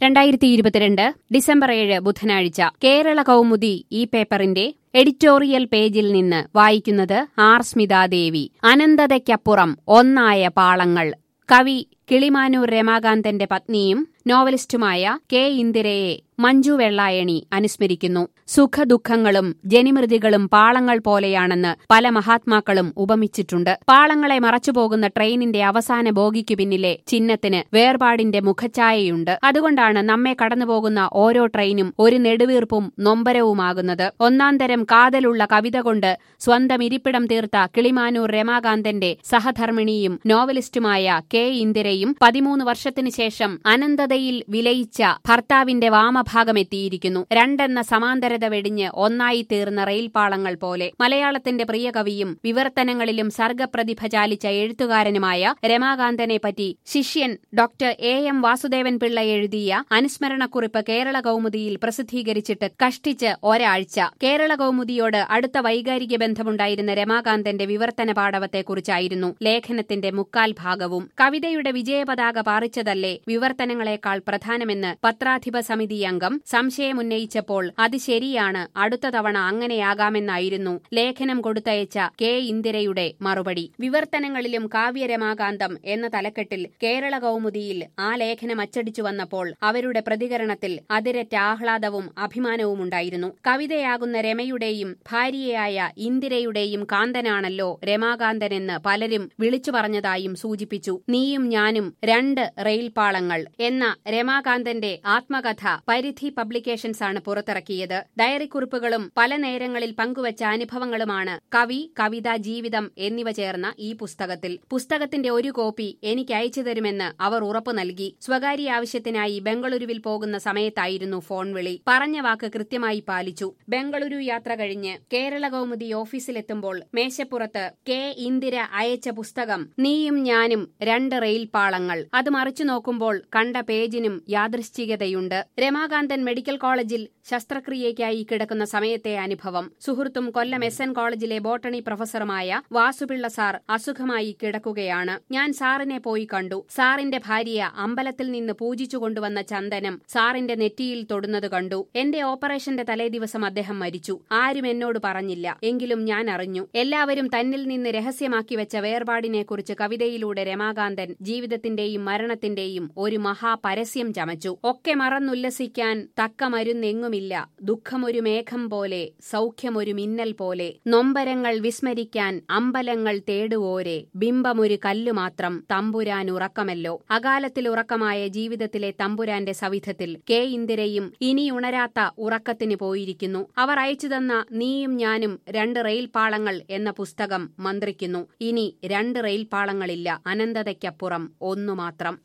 രണ്ടായിരത്തി ഇരുപത്തിരണ്ട് ഡിസംബർ ഏഴ് ബുധനാഴ്ച കേരള കൗമുദി ഈ പേപ്പറിന്റെ എഡിറ്റോറിയൽ പേജിൽ നിന്ന് വായിക്കുന്നത് ആർ സ്മിതാദേവി അനന്തതയ്ക്കപ്പുറം ഒന്നായ പാളങ്ങൾ കവി കിളിമാനൂർ രമാകാന്തന്റെ പത്നിയും നോവലിസ്റ്റുമായ കെ ഇന്ദിരയെ മഞ്ജു വെള്ളായണി അനുസ്മരിക്കുന്നു സുഖദുഃഖങ്ങളും ജനിമൃതികളും പാളങ്ങൾ പോലെയാണെന്ന് പല മഹാത്മാക്കളും ഉപമിച്ചിട്ടുണ്ട് പാളങ്ങളെ മറച്ചുപോകുന്ന ട്രെയിനിന്റെ അവസാന ബോഗിക്കു പിന്നിലെ ചിഹ്നത്തിന് വേർപാടിന്റെ മുഖഛായയുണ്ട് അതുകൊണ്ടാണ് നമ്മെ കടന്നുപോകുന്ന ഓരോ ട്രെയിനും ഒരു നെടുവീർപ്പും നൊമ്പരവുമാകുന്നത് ഒന്നാന്തരം കാതലുള്ള കവിത കൊണ്ട് സ്വന്തം ഇരിപ്പിടം തീർത്ത കിളിമാനൂർ രമാകാന്തന്റെ സഹധർമ്മിണിയും നോവലിസ്റ്റുമായ കെ ഇന്ദിരയും പതിമൂന്ന് വർഷത്തിനു ശേഷം അനന്തതയിൽ വിലയിച്ച ഭർത്താവിന്റെ വാമഭാഗമെത്തിയിരിക്കുന്നു രണ്ടെന്ന സമാന്തരത വെടിഞ്ഞ് ഒന്നായി തീർന്ന റെയിൽപാളങ്ങൾ പോലെ മലയാളത്തിന്റെ പ്രിയ കവിയും വിവർത്തനങ്ങളിലും സർഗപ്രതിഭ ചാലിച്ച എഴുത്തുകാരനുമായ രമാകാന്തനെ പറ്റി ശിഷ്യൻ doctor A M Vasudevan Pillai എഴുതിയ അനുസ്മരണക്കുറിപ്പ് കേരള കൗമുദിയിൽ പ്രസിദ്ധീകരിച്ചിട്ട് കഷ്ടിച്ച് ഒരാഴ്ച കേരള കൗമുദിയോട് അടുത്ത വൈകാരിക ബന്ധമുണ്ടായിരുന്ന രമാകാന്തന്റെ വിവർത്തന പാടവത്തെക്കുറിച്ചായിരുന്നു ലേഖനത്തിന്റെ മുക്കാൽ ഭാഗവും കവിതയുടെ വിജയപതാക പാറിച്ചതല്ലേ വിവർത്തനങ്ങളെക്കാൾ പ്രധാനമെന്ന് പത്രാധിപ സമിതി അംഗം സംശയമുന്നയിച്ചപ്പോൾ അത് ശരിയാണ് അടുത്ത തവണ അങ്ങനെയാകാമെന്നായിരുന്നു ലേഖനം കൊടുത്തയച്ച കെ ഇന്ദിരയുടെ മറുപടി വിവർത്തനങ്ങളിലും കാവ്യരമാകാന്തം എന്ന തലക്കെട്ടിൽ കേരള കൗമുദിയിൽ ആ ലേഖനം അച്ചടിച്ചു വന്നപ്പോൾ അവരുടെ പ്രതികരണത്തിൽ അതിരറ്റ ആഹ്ലാദവും അഭിമാനവുമുണ്ടായിരുന്നു കവിതയാകുന്ന രമയുടെയും ഭാര്യയായ ഇന്ദിരയുടെയും കാന്തനാണല്ലോ രമാകാന്തനെന്ന് പലരും വിളിച്ചു പറഞ്ഞതായും സൂചിപ്പിച്ചു നീയും ഞാനും രണ്ട് റെയിൽപാളങ്ങൾ എന്ന രമാകാന്തന്റെ ആത്മകഥ പരിധി പബ്ലിക്കേഷൻസ് ആണ് പുറത്തിറക്കിയത് ഡയറിക്കുറിപ്പുകളും പല നേരങ്ങളിൽ പങ്കുവച്ച അനുഭവങ്ങളുമാണ് കവി കവിത ജീവിതം എന്നിവ ചേർന്ന ഈ പുസ്തകത്തിൽ പുസ്തകത്തിന്റെ ഒരു കോപ്പി എനിക്ക് അയച്ചു തരുമെന്ന് അവർ ഉറപ്പു നൽകി സ്വകാര്യ ആവശ്യത്തിനായി ബംഗളൂരുവിൽ പോകുന്ന സമയത്തായിരുന്നു ഫോൺ വിളി പറഞ്ഞ വാക്ക് കൃത്യമായി പാലിച്ചു ബംഗളൂരു യാത്ര കഴിഞ്ഞ് കേരള കൗമുദി ഓഫീസിലെത്തുമ്പോൾ മേശപ്പുറത്ത് കെ ഇന്ദിര അയച്ച പുസ്തകം നീയും ഞാനും രണ്ട് റെയിൽപാളങ്ങൾ അത് മറിച്ചു നോക്കുമ്പോൾ കണ്ട പേജിനും യാദൃശ്ചികതയുണ്ട് രമാകാന്തൻ മെഡിക്കൽ കോളേജിൽ ശസ്ത്രക്രിയയ്ക്കായി കിടക്കുന്ന സമയത്തെ അനുഭവം സുഹൃത്തും Kollam S N college botany പ്രൊഫസറുമായ വാസുപിള്ള സാർ അസുഖമായി കിടക്കുകയാണ് ഞാൻ സാറിനെ പോയി കണ്ടു സാറിന്റെ ഭാര്യ അമ്പലത്തിൽ നിന്ന് പൂജിച്ചു കൊണ്ടുവന്ന ചന്ദനം സാറിന്റെ നെറ്റിയിൽ തൊടുന്നത് കണ്ടു എന്റെ ഓപ്പറേഷന്റെ തലേദിവസം അദ്ദേഹം മരിച്ചു ആരും എന്നോട് പറഞ്ഞില്ല എങ്കിലും ഞാൻ അറിഞ്ഞു എല്ലാവരും തന്നിൽ നിന്ന് രഹസ്യമാക്കി വെച്ച വേർപാടിനെക്കുറിച്ച് കവിതയിലൂടെ രമാകാന്തൻ ജീവിതത്തിന്റെയും മരണത്തിന്റെയും ഒരു മഹാപരസ്യം ചമച്ചു ഒക്കെ മറന്നുല്ലസിക്കാൻ തക്ക മരുന്നെങ്ങുമില്ല ദുഃഖമൊരു മേഘം പോലെ സൗഖ്യമൊരു മിന്നൽ പോലെ നൊമ്പരങ്ങൾ വിസ്മരിക്കാൻ അമ്പലങ്ങൾ തേടുവോരെ ബിംബമൊരു കല്ലു മാത്രം തമ്പുരാൻ ഉറക്കമല്ലോ അകാലത്തിൽ ഉറക്കമായ ജീവിതത്തിലെ തമ്പുരാന്റെ സവിധത്തിൽ കെ ഇന്ദിരയും ഇനി ഉണരാത്ത ഉറക്കത്തിന് പോയിരിക്കുന്നു അവർ അയച്ചു തന്ന നീയും ഞാനും രണ്ട് റെയിൽപാളങ്ങൾ എന്ന പുസ്തകം മന്ത്രിക്കുന്നു ഇനി രണ്ട് റെയിൽപാളങ്ങളില്ല അനന്തതയ്ക്കപ്പുറം ഒന്നു മാത്രം